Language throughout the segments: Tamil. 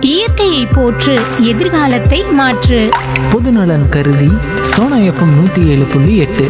இயற்கையை போற்று எதிர்காலத்தை மாற்று பொதுநலன் கருதி சோனா எஃப்எம் நூற்றி ஏழு புள்ளி எட்டு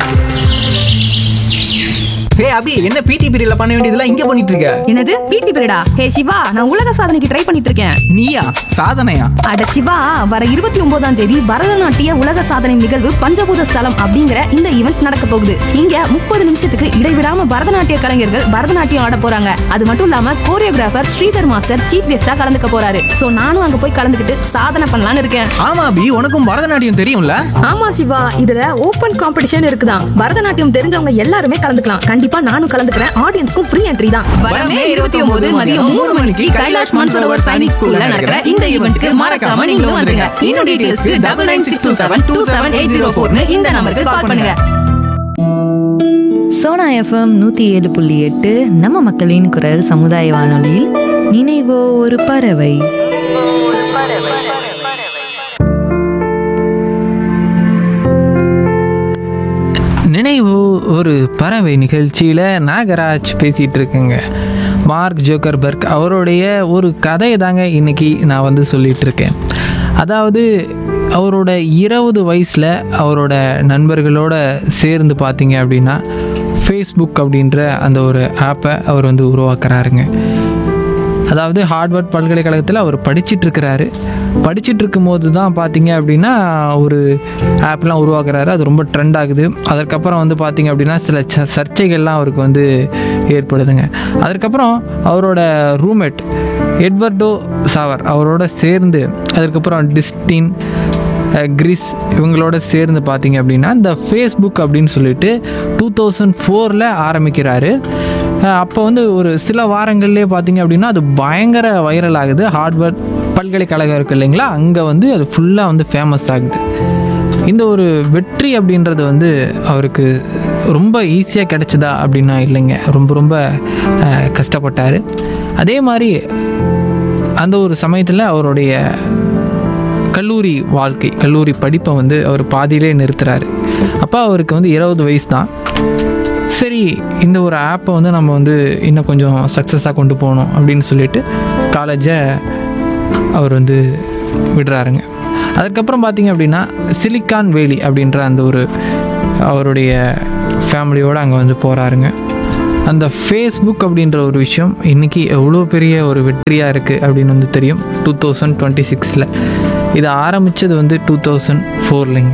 ஹே அபி என்ன பிடி பீரியட்ல பண்ண வேண்டியதெல்லாம் இங்க பண்ணிட்டு இருக்க என்னது பிடி பீரியடா ஹே சிவா நான் உலக சாதனைக்கு ட்ரை பண்ணிட்டு இருக்கேன் நீயா சாதனையா அட சிவா வர இருபத்தி ஒன்பதாம் தேதி பரதநாட்டிய உலக சாதனை நிகழ்வு பஞ்சபூத ஸ்தலம் அப்படிங்கிற இந்த ஈவெண்ட் நடக்க போகுது இங்க முப்பது நிமிஷத்துக்கு இடைவிடாம பரதநாட்டிய கலைஞர்கள் பரதநாட்டியம் ஆட போறாங்க அது மட்டும் இல்லாம கோரியோகிராஃபர் ஸ்ரீதர் மாஸ்டர் சீஃப் கெஸ்டா கலந்துக்க போறாரு சோ நானும் அங்க போய் கலந்துக்கிட்டு சாதனை பண்ணலாம்னு இருக்கேன் ஆமா அபி உனக்கும் பரதநாட்டியம் தெரியும்ல ஆமா சிவா இதுல ஓபன் காம்படிஷன் இருக்குதான் பரதநாட்டியம் தெரிஞ்சவங்க எல்லாருமே கலந்துக்கலாம் கண்டிப்பா நானும் கலந்துக்கிறேன் ஆடியன்ஸ்க்கும் ஃப்ரீ என்ட்ரி தான் வரமே இருபத்தி ஒன்பது மதியம் மூணு மணிக்கு கைலாஷ் மான்சரோவர் சைனிக் ஸ்கூல்ல நடக்கிற இந்த ஈவெண்ட்க்கு மறக்காம நீங்களும் வந்துருங்க இன்னும் டீடைல்ஸ்க்கு double nine six two seven two seven eight zero ஃபோர்னு இந்த நம்பருக்கு கால் பண்ணுங்க சோனா எஃப்எம் நூற்றி ஏழு புள்ளி எட்டு நம்ம மக்களின் குரல் சமுதாய வானொலியில் நினைவோ ஒரு பறவை நினைவு ஒரு பறவை நிகழ்ச்சியில் நாகராஜ் பேசிகிட்டு இருக்கேங்க மார்க் ஜோக்கர்பர்க் அவருடைய ஒரு கதையை தாங்க இன்னைக்கு நான் வந்து சொல்லிட்டு இருக்கேன் அதாவது அவரோட இருபது வயசில் அவரோட நண்பர்களோட சேர்ந்து பார்த்தீங்க அப்படின்னா ஃபேஸ்புக் அப்படின்ற அந்த ஒரு ஆப்பை அவர் வந்து உருவாக்குறாருங்க அதாவது ஹார்வர்ட் பல்கலைக்கழகத்தில் அவர் படிச்சிட்டு இருக்கிறாரு படிச்சிட்டு இருக்கும்போது தான் பார்த்தீங்க அப்படின்னா ஒரு ஆப்லாம் உருவாக்குறாரு அது ரொம்ப ட்ரெண்ட் ஆகுது அதற்கப்புறம் வந்து பார்த்தீங்க அப்படின்னா சில ச- சர்ச்சைகள்லாம் அவருக்கு வந்து ஏற்படுதுங்க அதற்கப்புறம் அவரோட ரூம்மேட் எட்வர்டோ சாவர் அவரோட சேர்ந்து அதுக்கப்புறம் டிஸ்டின் அஹ், கிறிஸ் இவங்களோட சேர்ந்து பார்த்தீங்க அப்படின்னா இந்த ஃபேஸ்புக் அப்படின்னு சொல்லிட்டு டூ தௌசண்ட் ஃபோரில் ஆரம்பிக்கிறாரு அஹ், அப்போ வந்து ஒரு சில வாரங்கள்லேயே பார்த்தீங்க அப்படின்னா அது பயங்கர வைரல் ஆகுது ஹார்வர்ட் பல்கலைக்கழகம் இருக்கு இல்லைங்களா அங்கே வந்து அது ஃபுல்லாக வந்து ஃபேமஸ் ஆகுது இந்த ஒரு வெற்றி அப்படின்றது வந்து அவருக்கு ரொம்ப ஈஸியாக கிடைச்சதா அப்படின்னா இல்லைங்க ரொம்ப ரொம்ப அஹ், கஷ்டப்பட்டார் அதே மாதிரி அந்த ஒரு சமயத்தில் அவருடைய கல்லூரி வாழ்க்கை கல்லூரி படிப்பை வந்து அவர் பாதியிலே நிறுத்துறாரு அப்போ அவருக்கு வந்து இருபது வயசு தான் சரி இந்த ஒரு ஆப்பை வந்து நம்ம வந்து இன்னும் கொஞ்சம் சக்ஸஸாக கொண்டு போகணும் அப்படின்னு சொல்லிட்டு காலேஜை அவர் வந்து விடுறாருங்க அதுக்கப்புறம் பார்த்தீங்க அப்படின்னா சிலிக்கான் வேலி அப்படின்ற அந்த ஒரு அவருடைய ஃபேமிலியோடு அங்கே வந்து போகிறாருங்க அந்த ஃபேஸ்புக் அப்படின்ற ஒரு விஷயம் இன்றைக்கி எவ்வளோ பெரிய ஒரு வெற்றியாக இருக்குது அப்படின்னு வந்து தெரியும் டூ தௌசண்ட் டுவெண்ட்டி சிக்ஸில் இதை ஆரம்பித்தது வந்து டூ தௌசண்ட் ஃபோர்லிங்க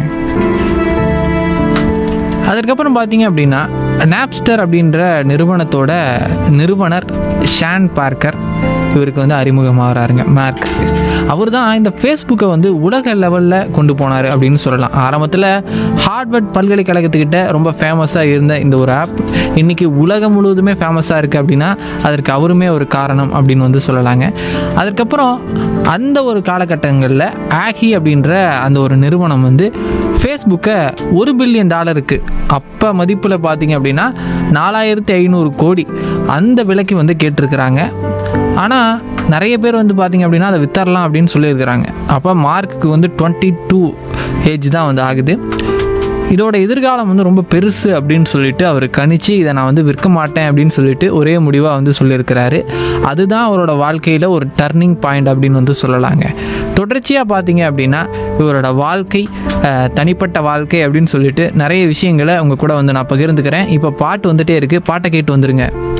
அதற்கப்புறம் பார்த்தீங்க அப்படின்னா நாப்ஸ்டர் அப்படின்ற நிறுவனத்தோட நிறுவனர் ஷான் பார்க்கர் இவருக்கு வந்து அறிமுகமாகறாருங்க மார்க் அவர் தான் இந்த ஃபேஸ்புக்கை வந்து உலக லெவலில் கொண்டு போனார் அப்படின்னு சொல்லலாம் ஆரம்பத்தில் ஹார்வர்ட் பல்கலைக்கழகத்துக்கிட்ட ரொம்ப ஃபேமஸாக இருந்த இந்த ஒரு ஆப் இன்றைக்கி உலகம் முழுவதுமே ஃபேமஸாக இருக்குது அப்படின்னா அதற்கு அவருமே ஒரு காரணம் அப்படின்னு வந்து சொல்லலாங்க அதுக்கப்புறம் அந்த ஒரு காலகட்டங்களில் ஆகி அப்படின்ற அந்த ஒரு நிறுவனம் வந்து ஃபேஸ்புக்கை ஒரு பில்லியன் டாலருக்கு அப்போ மதிப்பில் பார்த்தீங்க அப்படின்னா நாலாயிரத்தி ஐநூறு கோடி அந்த விலைக்கு வந்து கேட்டிருக்கிறாங்க ஆனால் நிறைய பேர் வந்து பார்த்தீங்க அப்படின்னா அதை வித்தரலாம் அப்படின்னு சொல்லியிருக்கிறாங்க அப்போ மார்க்குக்கு வந்து டுவெண்ட்டி டூ ஏஜ் தான் வந்து ஆகுது இதோட எதிர்காலம் வந்து ரொம்ப பெருசு அப்படின்னு சொல்லிட்டு அவர் கணிச்சு இதை நான் வந்து விற்க மாட்டேன் அப்படின்னு சொல்லிட்டு ஒரே முடிவாக வந்து சொல்லியிருக்கிறாரு அதுதான் அவரோட வாழ்க்கையில் ஒரு டர்னிங் பாயிண்ட் அப்படின்னு வந்து சொல்லலாங்க தொடர்ச்சியாக பார்த்தீங்க அப்படின்னா இவரோட வாழ்க்கை அஹ், தனிப்பட்ட வாழ்க்கை அப்படின்னு சொல்லிட்டு நிறைய விஷயங்களை உங்க கூட வந்து நான் பகிர்ந்துக்கிறேன் இப்போ பாட்டு வந்துட்டே இருக்குது பாட்டை கேட்டு வந்துருங்க